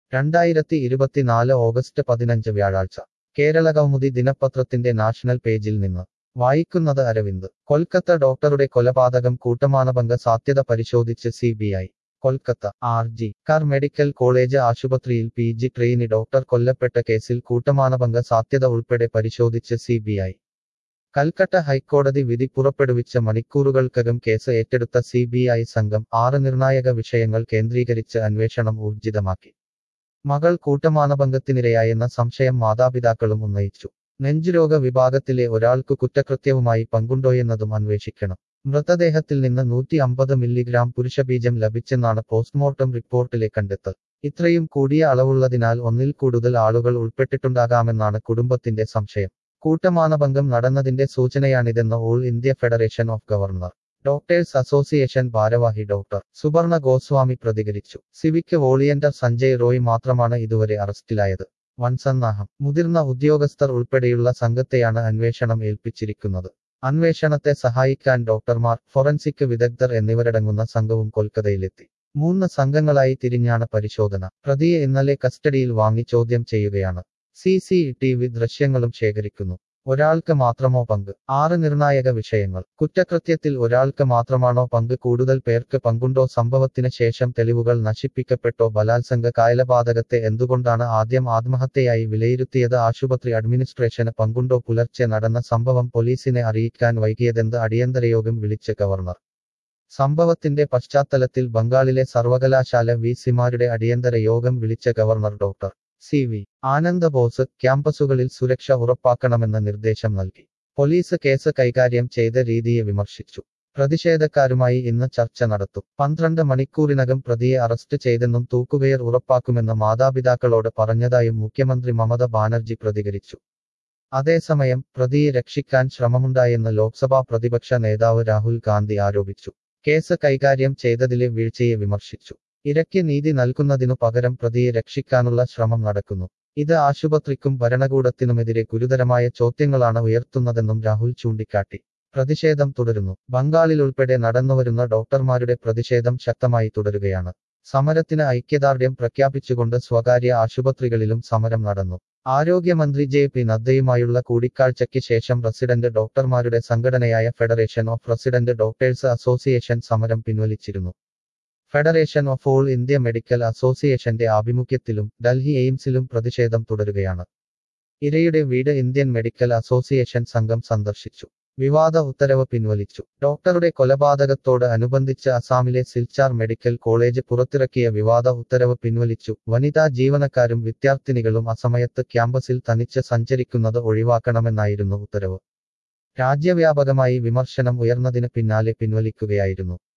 രണ്ടായിരത്തി ഇരുപത്തിനാല് ഓഗസ്റ്റ് പതിനഞ്ച് വ്യാഴാഴ്ച കേരള കൗമുദി ദിനപത്രത്തിന്റെ നാഷണൽ പേജിൽ നിന്ന് വായിക്കുന്നത് അരവിന്ദ് കൊൽക്കത്ത ഡോക്ടറുടെ കൊലപാതകം കൂട്ടമാനഭംഗ സാധ്യത പരിശോധിച്ച് C B I Kolkata R G Kar medical college ആശുപത്രിയിൽ പി ജി ട്രെയിനി ഡോക്ടർ കൊല്ലപ്പെട്ട കേസിൽ കൂട്ടമാനഭംഗ സാധ്യത ഉൾപ്പെടെ പരിശോധിച്ച് സി ബി ഐ കൽക്കട്ട ഹൈക്കോടതി വിധി പുറപ്പെടുവിച്ച മണിക്കൂറുകൾക്കകം കേസ് ഏറ്റെടുത്ത സി ബി ഐ സംഘം ആറ് നിർണായക വിഷയങ്ങൾ കേന്ദ്രീകരിച്ച് അന്വേഷണം ഊർജിതമാക്കി മകൾ കൂട്ടമാനഭംഗത്തിനിരയായെന്ന സംശയം മാതാപിതാക്കളും ഉന്നയിച്ചു നെഞ്ചുരോഗ വിഭാഗത്തിലെ ഒരാൾക്ക് കുറ്റകൃത്യവുമായി പങ്കുണ്ടോയെന്നതും അന്വേഷിക്കണം മൃതദേഹത്തിൽ നിന്ന് നൂറ്റി അമ്പത് മില്ലിഗ്രാം പുരുഷബീജം ലഭിച്ചെന്നാണ് പോസ്റ്റ്മോർട്ടം റിപ്പോർട്ടിലെ കണ്ടെത്തൽ ഇത്രയും കൂടിയ അളവുള്ളതിനാൽ ഒന്നിൽ കൂടുതൽ ആളുകൾ ഉൾപ്പെട്ടിട്ടുണ്ടാകാമെന്നാണ് കുടുംബത്തിന്റെ സംശയം കൂട്ടമാനഭംഗം നടന്നതിന്റെ സൂചനയാണിതെന്ന് all India federation of governor doctors association ഭാരവാഹി ഡോക്ടർ സുവർണ ഗോസ്വാമി പ്രതികരിച്ചു സിവിക്ക് വോളിയന്റർ സഞ്ജയ് റോയ് മാത്രമാണ് ഇതുവരെ അറസ്റ്റിലായത് വൻസന്നാഹം മുതിർന്ന ഉദ്യോഗസ്ഥർ ഉൾപ്പെടെയുള്ള സംഘത്തെയാണ് അന്വേഷണം ഏൽപ്പിച്ചിരിക്കുന്നത് അന്വേഷണത്തെ സഹായിക്കാൻ ഡോക്ടർമാർ ഫോറൻസിക് വിദഗ്ധർ എന്നിവരടങ്ങുന്ന സംഘവും കൊൽക്കത്തയിലെത്തി മൂന്ന് സംഘങ്ങളായി തിരിഞ്ഞാണ് പരിശോധന പ്രതിയെ ഇന്നലെ കസ്റ്റഡിയിൽ വാങ്ങി ചോദ്യം ചെയ്യുകയാണ് സി സി ടി വി ദൃശ്യങ്ങളും ശേഖരിക്കുന്നു ഒരാൾക്ക് മാത്രമോ പങ്ക് ആറ് നിർണായക വിഷയങ്ങൾ കുറ്റകൃത്യത്തിൽ ഒരാൾക്ക് മാത്രമാണോ പങ്ക് കൂടുതൽ പേർക്ക് പങ്കുണ്ടോ സംഭവത്തിന് ശേഷം തെളിവുകൾ നശിപ്പിക്കപ്പെട്ടോ ബലാത്സംഗ കായലപാതകത്തെ എന്തുകൊണ്ടാണ് ആദ്യം ആത്മഹത്യയായി വിലയിരുത്തിയത് ആശുപത്രി അഡ്മിനിസ്ട്രേഷന് പങ്കുണ്ടോ പുലർച്ചെ നടന്ന സംഭവം പോലീസിനെ അറിയിക്കാൻ വൈകിയതെന്ത് അടിയന്തരയോഗം വിളിച്ച് ഗവർണർ സംഭവത്തിന്റെ പശ്ചാത്തലത്തിൽ ബംഗാളിലെ സർവകലാശാല വി സിമാരുടെ അടിയന്തര യോഗം വിളിച്ച governor doctor C V Ananda Bose ക്യാമ്പസുകളിൽ സുരക്ഷ ഉറപ്പാക്കണമെന്ന നിർദ്ദേശം നൽകി പോലീസ് കേസ് കൈകാര്യം ചെയ്ത രീതിയെ വിമർശിച്ചു പ്രതിഷേധക്കാരുമായി ഇന്ന് ചർച്ച നടത്തും പന്ത്രണ്ട് മണിക്കൂറിനകം പ്രതിയെ അറസ്റ്റ് ചെയ്തെന്നും തൂക്കുകയർ ഉറപ്പാക്കുമെന്ന് മാതാപിതാക്കളോട് പറഞ്ഞതായും മുഖ്യമന്ത്രി മമത ബാനർജി പ്രതികരിച്ചു അതേസമയം പ്രതിയെ രക്ഷിക്കാൻ ശ്രമമുണ്ടായെന്ന് ലോക്സഭാ പ്രതിപക്ഷ നേതാവ് രാഹുൽ ഗാന്ധി ആരോപിച്ചു കേസ് കൈകാര്യം ചെയ്തതിലെ വീഴ്ചയെ വിമർശിച്ചു ഇരയ്ക്ക് നീതി നൽകുന്നതിനു പകരം പ്രതിയെ രക്ഷിക്കാനുള്ള ശ്രമം നടക്കുന്നു ഇത് ആശുപത്രിക്കും ഭരണകൂടത്തിനുമെതിരെ ഗുരുതരമായ ചോദ്യങ്ങളാണ് ഉയർത്തുന്നതെന്നും രാഹുൽ ചൂണ്ടിക്കാട്ടി പ്രതിഷേധം തുടരുന്നു ബംഗാളിൽ ഉൾപ്പെടെ നടന്നുവരുന്ന ഡോക്ടർമാരുടെ പ്രതിഷേധം ശക്തമായി തുടരുകയാണ് സമരത്തിന് ഐക്യദാർഢ്യം പ്രഖ്യാപിച്ചുകൊണ്ട് സ്വകാര്യ ആശുപത്രികളിലും സമരം നടന്നു ആരോഗ്യമന്ത്രി ജെ പി നദ്ദയുമായുള്ള കൂടിക്കാഴ്ചയ്ക്ക് ശേഷം റസിഡന്റ് ഡോക്ടർമാരുടെ സംഘടനയായ federation of resident doctors association സമരം പിൻവലിച്ചിരുന്നു federation of all India medical അസോസിയേഷന്റെ ആഭിമുഖ്യത്തിലും ഡൽഹി എയിംസിലും പ്രതിഷേധം തുടരുകയാണ് ഇരയുടെ വീട് ഇന്ത്യൻ മെഡിക്കൽ അസോസിയേഷൻ സംഘം സന്ദർശിച്ചു വിവാദ ഉത്തരവ് പിൻവലിച്ചു ഡോക്ടറുടെ കൊലപാതകത്തോട് അനുബന്ധിച്ച് അസാമിലെ സിൽച്ചാർ മെഡിക്കൽ കോളേജ് പുറത്തിറക്കിയ വിവാദ ഉത്തരവ് പിൻവലിച്ചു വനിതാ ജീവനക്കാരും വിദ്യാർത്ഥിനികളും അസമയത്ത് ക്യാമ്പസിൽ തനിച്ച് സഞ്ചരിക്കുന്നത് ഒഴിവാക്കണമെന്നായിരുന്നു ഉത്തരവ് രാജ്യവ്യാപകമായി വിമർശനം ഉയർന്നതിന് പിന്നാലെ പിൻവലിക്കുകയായിരുന്നു